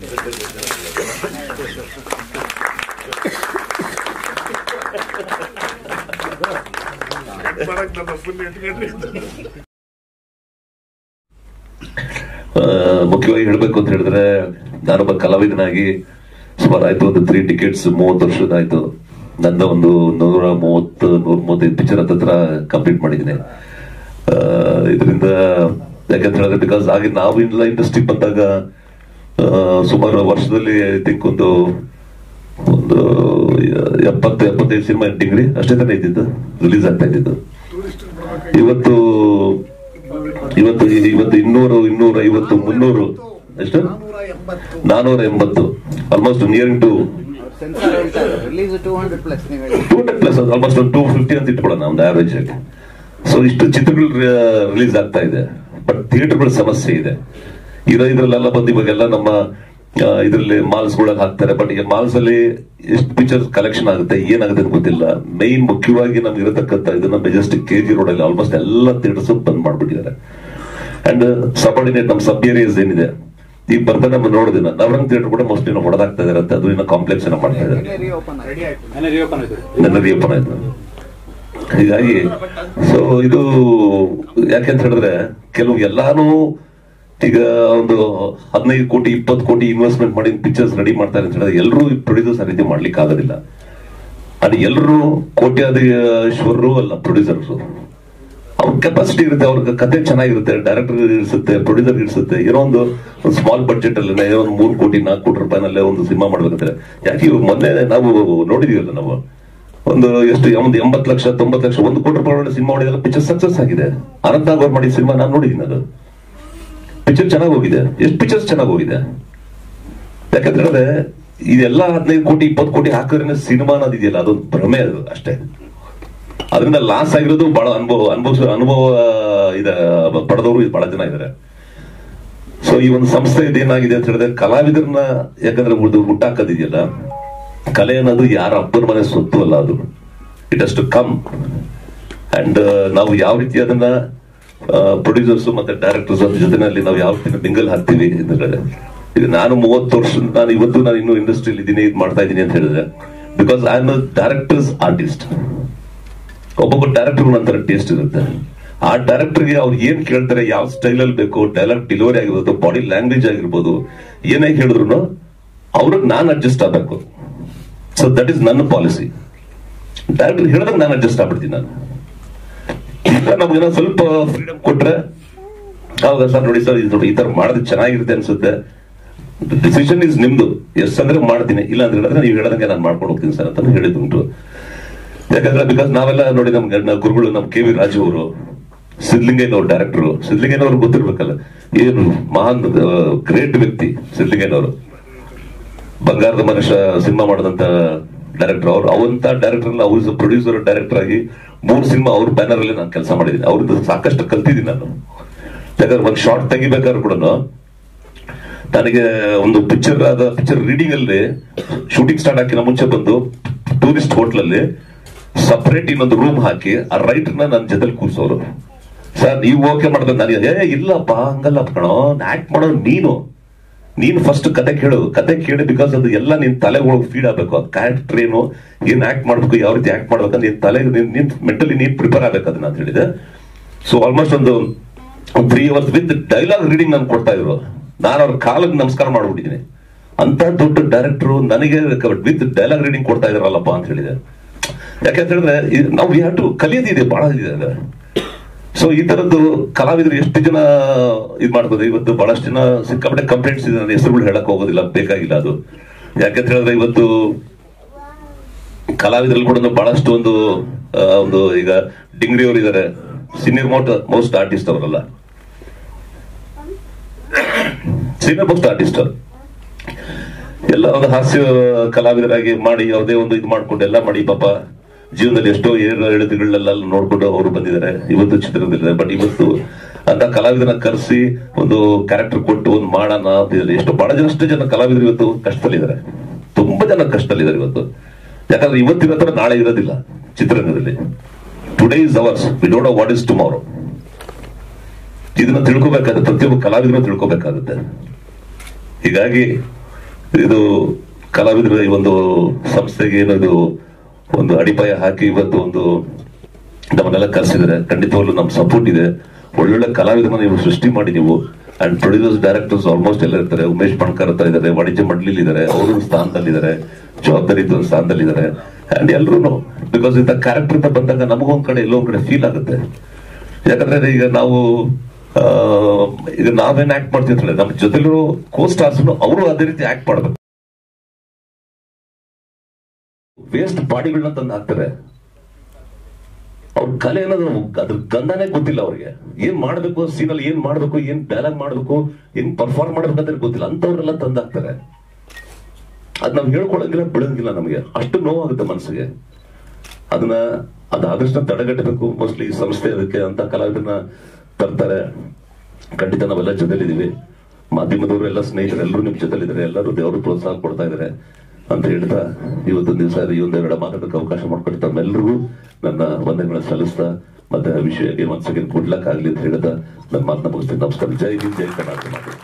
ಆ, ಮುಖ್ಯವಾಗಿ ಹೇಳ್ಬೇಕು ಅಂತ ಹೇಳಿದ್ರೆ ನಾನೊಬ್ಬ ಕಲಾವಿದನಾಗಿ ಸುಮಾರು ಆಯ್ತು ಒಂದು ತ್ರೀ ಟಿಕೆಟ್ಸ್ ಮೂವತ್ತು ವರ್ಷದಾಯ್ತು ನಂದ ಒಂದು ನೂರ ಮೂವತ್ತು ನೂರ ಮೂವತ್ತೈದು ಪಿಕ್ಚರ್ ಹತ್ರ ಕಂಪ್ಲೀಟ್ ಮಾಡಿದ್ದೀನಿ ಇದರಿಂದ ಯಾಕಂತ ಹೇಳಿದ್ರೆ ಬಿಕಾಸ್ ಆಗಿ ನಾವು ಇಲ್ಲ ಇಂಡಸ್ಟ್ರಿ ಬಂದಾಗ ಆ, ಸುಮಾರು ವರ್ಷದಲ್ಲಿ ಐ ಥಿಂಕ್ ಒಂದು ಒಂದು ಎಪ್ಪತ್ತು ಎಪ್ಪತ್ತೈದು ಸಿನಿಮಾ ಡಿಗ್ರಿ ಅಷ್ಟೇ ತಾನೇ ಇದ್ದಿದ್ದು ರಿಲೀಸ್ ಆಗ್ತಾ ಇದ್ದಿದ್ದು ಇವತ್ತು ಇವತ್ತು ಇವತ್ತು ಇನ್ನೂರು ಇನ್ನೂರ ಐವತ್ತು ಮುನ್ನೂರು ಎಷ್ಟು ನಾನೂರ ಎಂಬತ್ತು ಆಲ್ಮೋಸ್ಟ್ ನಿಯರಿಂಗ್ ಟು ಸೆನ್ಸಾರ್ ಹೇಳ್ತಾರೆ ರಿಲೀಸ್ ಟೂ ಹಂಡ್ರೆಡ್ ಪ್ಲಸ್ ನೀವು ಹೇಳಿ two hundred plus almost two fifty ಅಂತ ಇಟ್ಕೊಳ್ಳೋಣ ಒಂದು ಆವರೇಜ್ ಆಗಿ ಸೊ ಇಷ್ಟು ಚಿತ್ರಗಳು ರಿಲೀಸ್ ಆಗ್ತಾ ಇದೆ ಬಟ್ ಥಿಯೇಟರ್ಗಳ ಸಮಸ್ಯೆ ಇದೆ ಇರೋ ಇದ್ರಲ್ಲೆಲ್ಲ ಬಂದು ಇವಾಗೆಲ್ಲ ನಮ್ಮ ಆ, ಇದ್ರಲ್ಲಿ ಮಾಲ್ಸ್ ಗಳಲ್ಲಿ ಹಾಕ್ತಾರೆ ಬಟ್ ಈಗ ಮಾಲ್ಸ್ ಅಲ್ಲಿ ಎಷ್ಟು ಪಿಕ್ಚರ್ಸ್ ಕಲೆಕ್ಷನ್ ಆಗುತ್ತೆ ಏನಾಗುತ್ತೆ ಅಂತ ಗೊತ್ತಿಲ್ಲ ಮೈನ್ ಮುಖ್ಯವಾಗಿ ನಮ್ಗೆ ಇರತಕ್ಕಂತ ಇದನ್ನ ಮೆಜೆಸ್ಟಿಕ್ ಕೆ ಜಿ ರೋಡ್ ಅಲ್ಲಿ ಆಲ್ಮೋಸ್ಟ್ ಎಲ್ಲ ಥಿಯೇಟರ್ಸ್ ಬಂದ್ ಮಾಡ್ಬಿಟ್ಟಿದ್ದಾರೆ ಅಂಡ್ ಸಬಾರ್ಡಿನೇಟ್ ನಮ್ಮ ಸಬ್ ಏರಿಯಾಸ್ ಏನಿದೆ ಈಗ ಬರ್ತಾ ನಮ್ಮ ನೋಡಿದಿನ ನವರಂಗ್ ಥಿಯೇಟರ್ ಕೂಡ ಮೋಸ್ಟ್ಲಿ ನಾವು ಹೊಡೆದಾಗ್ತಾ ಇದಾರೆ ಅಂತ ಅದು ಇನ್ನ ಕಾಂಪ್ಲೆಕ್ಸ್ ಏನೋ ಮಾಡ್ತಾ ಇದ್ದಾರೆ ರೀಓಪನ್ ಆಯ್ತು ನನ್ನ ರಿಯೋಪನ್ ಆಯ್ತು ಹೀಗಾಗಿ ಸೊ ಇದು ಯಾಕೆಂತ ಹೇಳಿದ್ರೆ ಕೆಲವು ಎಲ್ಲಾನು ಈಗ ಒಂದು ಹದಿನೈದು ಕೋಟಿ ಇಪ್ಪತ್ತು ಕೋಟಿ ಇನ್ವೆಸ್ಟ್ಮೆಂಟ್ ಮಾಡಿ ಪಿಕ್ಚರ್ಸ್ ರೆಡಿ ಮಾಡ್ತಾರೆ ಅಂತ ಹೇಳಿದ್ರೆ ಎಲ್ಲರೂ ಪ್ರೊಡ್ಯೂಸರ್ಸ್ ಆ ರೀತಿ ಮಾಡ್ಲಿಕ್ಕೆ ಆಗೋದಿಲ್ಲ ಅದು ಎಲ್ಲರೂ ಕೋಟ್ಯಾಧೀಶ್ವರರು ಅಲ್ಲ ಪ್ರೊಡ್ಯೂಸರ್ಸ್ ಅವ್ರ ಕೆಪಾಸಿಟಿ ಇರುತ್ತೆ ಅವ್ರ ಕತೆ ಚೆನ್ನಾಗಿರುತ್ತೆ ಡೈರೆಕ್ಟರ್ ಇರಿಸುತ್ತೆ ಪ್ರೊಡ್ಯೂಸರ್ ಇರಿಸುತ್ತೆ ಏನೋ ಒಂದು ಸ್ಮಾಲ್ ಬಡ್ಜೆಟ್ ಅಲ್ಲಿ ಏನೋ ಒಂದು ಮೂರು ಕೋಟಿ ನಾಲ್ಕು ಕೋಟಿ ರೂಪಾಯಿನಲ್ಲೇ ಒಂದು ಸಿನಿಮಾ ಮಾಡ್ಬೇಕಂದ್ರೆ ಯಾಕೆ ಇವಾಗ ಮೊನ್ನೆ ನಾವು ನೋಡಿದೀವಲ್ಲ ನಾವು ಒಂದು ಎಷ್ಟು ಒಂದು ಎಂಬತ್ತು ಲಕ್ಷ ತೊಂಬತ್ತು ಲಕ್ಷ ಒಂದು ಕೋಟಿ ರೂಪಾಯಿ ಸಿನಿಮಾ ಮಾಡಿದ್ರೆ ಪಿಕ್ಚರ್ ಸಕ್ಸಸ್ ಆಗಿದೆ ಅನಂತ್ ನಾಗ್ ಅವ್ರು ಮಾಡಿದ ಸಿನಿಮಾ ನಾನು ನೋಡಿದ್ದೀನಿ ಅದು ಪಿಕ್ಚರ್ ಚೆನ್ನಾಗಿ ಹೋಗಿದೆ ಎಷ್ಟು ಪಿಕ್ಚರ್ಸ್ ಚೆನ್ನಾಗಿ ಹೋಗಿದೆ ಯಾಕಂತ ಹೇಳಿದ್ರೆ ಇದೆಲ್ಲ ಹದಿನೈದು ಕೋಟಿ ಇಪ್ಪತ್ತು ಕೋಟಿ ಹಾಕಿದ್ರೆ ಸಿನಿಮಾ ಅನ್ನೋದಿದೆಯಲ್ಲ ಅದೊಂದು ಭ್ರಮೆ ಅದು ಅಷ್ಟೇ ಅದರಿಂದ ಲಾಸ್ ಆಗಿರೋದು ಬಹಳ ಅನುಭವ ಅನುಭವ ಅನುಭವ ಇದ ಪಡೆದವರು ಬಹಳ ಜನ ಇದ್ದಾರೆ ಸೊ ಈ ಒಂದು ಸಂಸ್ಥೆ ಇದೇನಾಗಿದೆ ಅಂತ ಹೇಳಿದ್ರೆ ಕಲಾವಿದರನ್ನ ಯಾಕಂದ್ರೆ ಉಳ್ದು ಹುಟ್ಟಾಕೋದಿದೆಯಲ್ಲ ಕಲೆ ಅನ್ನೋದು ಯಾರ ಅಪ್ಪನ ಮನೆ ಸೊತ್ತು ಅಲ್ಲ ಅದು it has to come and ನಾವು ಯಾವ ರೀತಿ ಅದನ್ನ ಪ್ರೊಡ್ಯೂಸರ್ಸ್ ಮತ್ತೆ ಡೈರೆಕ್ಟರ್ಸ್ ಅದ್ರ ಜೊತೆನಲ್ಲಿ ನಾವು ಯಾವ ರೀತಿ ಮಿಂಗಲ್ ಹಾಕ್ತೀವಿ ಅಂತ ಹೇಳಿದ್ರೆ ಈಗ ನಾನು ಮೂವತ್ತು ವರ್ಷ ನಾನು ಇವತ್ತು ನಾನು ಇನ್ನೂ ಇಂಡಸ್ಟ್ರಿಯಲ್ಲಿ ಇದ್ದೀನಿ ಇದು ಮಾಡ್ತಾ ಇದ್ದೀನಿ ಅಂತ ಹೇಳಿದ್ರೆ because I am directors artist ಒಬ್ಬೊಬ್ಬ ಡೈರೆಕ್ಟರ್ ಒಂಥರ ಟೇಸ್ಟ್ ಇರುತ್ತೆ ಆ ಡೈರೆಕ್ಟರ್ಗೆ ಅವ್ರು ಏನ್ ಕೇಳ್ತಾರೆ ಯಾವ ಸ್ಟೈಲ್ ಅಲ್ಲಿ ಬೇಕು ಡೈಲಾಗ್ ಡೆಲಿವರಿ ಆಗಿರ್ಬೋದು ಬಾಡಿ ಲ್ಯಾಂಗ್ವೇಜ್ ಆಗಿರ್ಬೋದು ಏನೇ ಹೇಳಿದ್ರು ಅವ್ರಿಗೆ ನಾನು ಅಡ್ಜಸ್ಟ್ ಆಗ್ಬೇಕು ಸೊ ದಟ್ ಈಸ್ ನನ್ನ ಪಾಲಿಸಿ ಡೈರೆಕ್ಟರ್ ಹೇಳಿದಾಗ ನಾನು ಅಡ್ಜಸ್ಟ್ ಆಗ್ಬಿಡ್ತೀನಿ ನಾನು ಈಗ ನಮ್ಗೇನೋ ಸ್ವಲ್ಪ ಫ್ರೀಡಮ್ ಕೊಟ್ರೆ ಹೌದಾ ಸರ್ ನೋಡಿ ಸರ್ ಇದು ನೋಡಿ ಈ ತರ ಮಾಡಿದ್ರೆ ಚೆನ್ನಾಗಿರುತ್ತೆ ಅನ್ಸುತ್ತೆ ಡಿಸಿಷನ್ ಇಸ್ ನಿಮ್ದು ಎಸ್ ಅಂದ್ರೆ ಮಾಡ್ತೀನಿ ಇಲ್ಲ ಅಂತ ಹೇಳಿದ್ರೆ ನೀವು ಹೇಳದಂಗೆ ನಾನು ಮಾಡ್ಕೊಂಡು ಹೋಗ್ತೀನಿ ಸರ್ ಅಂತ ಹೇಳಿದ್ದುಂಟು ಯಾಕಂದ್ರೆ ಬಿಕಾಸ್ ನಾವೆಲ್ಲ ನೋಡಿ ನಮ್ ಗಂಡ ಗುರುಗಳು ನಮ್ ಕೆ ವಿ ರಾಜು ಅವರು ಸಿದ್ಲಿಂಗಯ್ಯನವ್ರು ಡೈರೆಕ್ಟರ್ ಸಿದ್ಲಿಂಗಯ್ಯನವ್ರು ಗೊತ್ತಿರ್ಬೇಕಲ್ಲ ಏನು ಮಹಾನ್ ಗ್ರೇಟ್ ವ್ಯಕ್ತಿ ಸಿದ್ಲಿಂಗಯ್ಯನವರು ಬಂಗಾರದ ಮನುಷ್ಯ ಸಿನಿಮಾ ಮಾಡಿದಂತ ಡೈರೆಕ್ಟರ್ ಅವ್ರು ಅವಂತ ಡೈರೆಕ್ಟರ್ ಅವ್ರ ಪ್ರೊಡ್ಯೂಸರ್ ಡೈರೆಕ್ಟರ್ ಆಗಿ ಮೂರು ಸಿನಿಮಾ ಅವ್ರ ಬ್ಯಾನರ್ ಅಲ್ಲಿ ನಾನು ಕೆಲಸ ಮಾಡಿದ್ದೀನಿ ಅವ್ರದ್ದು ಸಾಕಷ್ಟು ಕಲ್ತಿದ್ದೀನಿ ನಾನು ಯಾಕಂದ್ರೆ ಒಂದ್ ಶಾರ್ಟ್ ತೆಗಿಬೇಕಾದ್ರೆ ಕೂಡ ನನಗೆ ಒಂದು ಪಿಕ್ಚರ್ ಆದ ಪಿಕ್ಚರ್ ರೀಡಿಂಗ್ ಅಲ್ಲಿ ಶೂಟಿಂಗ್ ಸ್ಟಾರ್ಟ್ ಹಾಕಿನ ಮುಂಚೆ ಬಂದು ಟೂರಿಸ್ಟ್ ಹೋಟ್ಲ್ ಅಲ್ಲಿ ಸಪರೇಟ್ ಇನ್ನೊಂದು ರೂಮ್ ಹಾಕಿ ಆ ರೈಟರ್ ನನ್ನ ಜೊತೆಲಿ ಕೂರ್ಸೋರು ಸರ್ ನೀವು ಓಕೆ ಮಾಡಿದ್ರೆ ನನಗೆ ಏ ಇಲ್ಲಪ್ಪ ಹಂಗಲ್ಲ ಕಣೋ ಆಕ್ಟ್ ಮಾಡೋದು ನೀನು ನೀನು ಫಸ್ಟ್ ಕತೆ ಕೇಳು ಕತೆ ಕೇಳಿ ಬಿಕಾಸ್ ಅದು ಎಲ್ಲ ನಿನ್ ತಲೆ ಒಳಗೆ ಫೀಡ್ ಆಗ್ಬೇಕು ಆ ಕ್ಯಾರೆಕ್ಟರ್ ಏನು ಏನ್ ಆಕ್ಟ್ ಮಾಡ್ಬೇಕು ಯಾವ ರೀತಿ ಆಕ್ಟ್ ಮಾಡ್ಬೇಕು ನಿನ್ ತಲೆ ನಿನ್ ಮೆಂಟಲಿ ನೀನ್ ಪ್ರಿಪೇರ್ ಆಗ್ಬೇಕು ಅದನ್ನ ಅಂತ ಹೇಳಿದೆ ಸೊ ಆಲ್ಮೋಸ್ಟ್ ಒಂದು three hours with dialogue reading ನಾನು ಕೊಡ್ತಾ ಇದ್ರು ನಾನು ಅವ್ರ ಕಾಲಿಗೆ ನಮಸ್ಕಾರ ಮಾಡ್ಬಿಟ್ಟಿದ್ದೀನಿ ಅಂತ ದೊಡ್ಡ ಡೈರೆಕ್ಟರ್ ನನಗೆ ವಿತ್ ಡೈಲಾಗ್ ರೀಡಿಂಗ್ ಕೊಡ್ತಾ ಇದಾರಲ್ಲಪ್ಪ ಅಂತ ಹೇಳಿದೆ ಯಾಕೆಂತ ಹೇಳಿದ್ರೆ ಇದು ನಾವು ಹ್ಯಾವ್ ಟು ಕಲಿಯೋದಿದೆ ಬಹಳ ಇದೆ ಅದು ಸೊ ಈ ತರದ್ದು ಕಲಾವಿದರು ಎಷ್ಟು ಜನ ಇದ್ ಮಾಡ್ಬೋದು ಇವತ್ತು ಬಹಳಷ್ಟು ಜನ ಸಿಕ್ಕಾಪಟ್ಟೆ ಕಂಪ್ಲೇಂಟ್ಸ್ ಇದೆ ನನ್ನ ಹೆಸರುಗಳು ಹೇಳಕ್ ಹೋಗೋದಿಲ್ಲ ಬೇಕಾಗಿಲ್ಲ ಅದು ಯಾಕಂತ ಹೇಳಿದ್ರೆ ಇವತ್ತು ಕಲಾವಿದರಲ್ಲಿ ಕೂಡ ಬಹಳಷ್ಟು ಒಂದು ಆ, ಒಂದು ಈಗ ಡಿಂಗ್ರಿ ಅವರು ಇದಾರೆ ಸೀನಿಯರ್ ಮೋಸ್ಟ್ ಮೋಸ್ಟ್ ಆರ್ಟಿಸ್ಟ್ ಅವರಲ್ಲ ಸೀನಿಯರ್ ಮೋಸ್ಟ್ ಆರ್ಟಿಸ್ಟ್ ಎಲ್ಲ ಒಂದು ಹಾಸ್ಯ ಕಲಾವಿದರಾಗಿ ಮಾಡಿ ಯಾವುದೇ ಒಂದು ಇದು ಮಾಡ್ಕೊಂಡು ಎಲ್ಲ ಮಾಡಿ ಪಾಪ ಜೀವನದಲ್ಲಿ ಎಷ್ಟೋ ಏರು ಎಳೆದುಗಳನ್ನೆಲ್ಲ ನೋಡ್ಕೊಂಡು ಅವರು ಬಂದಿದ್ದಾರೆ ಇವತ್ತು ಚಿತ್ರದಲ್ಲಿದ್ದಾರೆ ಬಟ್ ಇವತ್ತು ಅಂತ ಕಲಾವಿದರನ್ನ ಕರೆಸಿ ಒಂದು ಕ್ಯಾರೆಕ್ಟರ್ ಕೊಟ್ಟು ಒಂದು ಮಾಡೋಣ ಅಂತ ಇದೆ. ಎಷ್ಟು ಬಹಳ ಜನ ಅಷ್ಟು ಜನ ಕಲಾವಿದರು ಇವತ್ತು ಕಷ್ಟದಲ್ಲಿದ್ದಾರೆ ತುಂಬಾ ಜನ ಕಷ್ಟದಲ್ಲಿದ್ದಾರೆ ಇವತ್ತು ಯಾಕಂದ್ರೆ ಇವತ್ತಿನ ತರ ನಾಳೆ ಇರೋದಿಲ್ಲ ಚಿತ್ರರಂಗದಲ್ಲಿ today is ours we don't know what is tomorrow ಇದನ್ನ ತಿಳ್ಕೊಬೇಕಾಗುತ್ತೆ ಪ್ರತಿಯೊಬ್ಬ ಕಲಾವಿದರು ತಿಳ್ಕೊಬೇಕಾಗುತ್ತೆ ಹೀಗಾಗಿ ಇದು ಕಲಾವಿದರ ಈ ಒಂದು ಸಂಸ್ಥೆಗೆ ಏನದು ಒಂದು ಅಡಿಪಾಯ ಹಾಕಿ ಇವತ್ತು ಒಂದು ನಮ್ಮನ್ನೆಲ್ಲ ಕರೆಸಿದ್ರೆ ಖಂಡಿತವಾಗ್ಲೂ ನಮ್ ಸಪೋರ್ಟ್ ಇದೆ ಒಳ್ಳೊಳ್ಳೆ ಕಲಾವಿದರನ್ನ ನೀವು ಸೃಷ್ಟಿ ಮಾಡಿ ನೀವು ಅಂಡ್ ಪ್ರೊಡ್ಯೂಸರ್ಸ್ ಡೈರೆಕ್ಟರ್ಸ್ ಆಲ್ಮೋಸ್ಟ್ ಎಲ್ಲ ಇರ್ತಾರೆ ಉಮೇಶ್ ಪಣ್ಕರ್ ಹತ್ರ ಇದ್ದಾರೆ ವಾಣಿಜ್ಯ ಮಂಡಳಿ ಇದ್ದಾರೆ ಅವರು ಸ್ಥಾನದಲ್ಲಿದ್ದಾರೆ ಜವಾಬ್ದಾರಿ ಸ್ಥಾನದಲ್ಲಿದ್ದಾರೆ ಅಂಡ್ ಎಲ್ರು ಬಿಕಾಸ್ ಇಂಥ ಕ್ಯಾರೆಕ್ಟರ್ ಅಂತ ಬಂದಾಗ ನಮಗೊಂದ್ ಕಡೆ ಎಲ್ಲೋ ಒಂದ್ ಕಡೆ ಫೀಲ್ ಆಗುತ್ತೆ ಯಾಕಂದ್ರೆ ಈಗ ನಾವು ಆ, ಈಗ ನಾವೇನ್ ಆಕ್ಟ್ ಮಾಡ್ತೀವಿ ಅಂತ ಹೇಳಿದ್ರೆ, ನಮ್ಮ ಜೊತೆಲಿರೋ ಕೋ ಸ್ಟಾರ್ಸ್ ಅವರು ಅದೇ ರೀತಿ ಆಕ್ಟ್ ಮಾಡ್ಬೇಕು ವೇಸ್ಟ್ ಬಾಡಿಗಳನ್ನ ತಂದು ಹಾಕ್ತಾರೆ ಅವ್ರ ಕಲೆ ಅನ್ನೋದು ಅದ್ರ ಗಂಧನೇ ಗೊತ್ತಿಲ್ಲ ಅವ್ರಿಗೆ ಏನ್ ಮಾಡ್ಬೇಕು ಸೀನಲ್ಲಿ ಏನ್ ಮಾಡ್ಬೇಕು ಏನ್ ಡೈಲಾಗ್ ಮಾಡ್ಬೇಕು ಏನ್ ಪರ್ಫಾರ್ಮ್ ಮಾಡ್ಬೇಕು ಅಂತ ಗೊತ್ತಿಲ್ಲ ಅಂತವ್ರೆಲ್ಲ ತಂದು ಹಾಕ್ತಾರೆ ಅದ್ ನಾವ್ ಹೇಳ್ಕೊಳಂಗಿಲ್ಲ ಬಿಡಂಗಿಲ್ಲ ನಮಗೆ ಅಷ್ಟು ನೋವಾಗುತ್ತೆ ಮನಸ್ಸಿಗೆ ಅದನ್ನ ಅದಾದಷ್ಟು ತಡೆಗಟ್ಟಬೇಕು ಮೋಸ್ಟ್ಲಿ ಸಂಸ್ಥೆ ಅದಕ್ಕೆ ಅಂತ ಕಲಾವಿದರನ್ನ ತರ್ತಾರೆ ಖಂಡಿತ ನಾವೆಲ್ಲ ಜೊತೆಲಿದ್ದೀವಿ ಮಾಧ್ಯಮದವರು ಎಲ್ಲ ಸ್ನೇಹಿತರು ಎಲ್ಲರೂ ನಿಮ್ ಜೊತೆಲಿದ್ದಾರೆ ಎಲ್ಲರೂ ದೇವರು ಪ್ರೋತ್ಸಾಹ ಕೊಡ್ತಾ ಇದ್ದಾರೆ ಅಂತ ಹೇಳ್ತಾ ಇವತ್ತೊಂದು ದಿವಸ ಈ ಒಂದೆರಡು ಮಾತಾಡೋಕೆ ಅವಕಾಶ ಮಾಡ್ಕೊಟ್ಟು ತಮ್ಮೆಲ್ಲರಿಗೂ ನನ್ನ ವಂದನೆಗಳನ್ನ ಸಲ್ಲಿಸ್ತಾ ಮತ್ತೆ ವಿಷಯಕ್ಕೆ ಒಂದ್ ಸೆಕೆಂಡ್ ಗುಡ್ ಲಕ್ ಆಗ್ಲಿ ಅಂತ ಹೇಳ್ತಾ ನನ್ನ ಮಾತನ್ನ ಮುಗಿಸ್ತೀನಿ ನಮಸ್ಕಾರ ಜೈ ಹಿಂದ್ ಜೈ ಕರ್ನಾಟಕ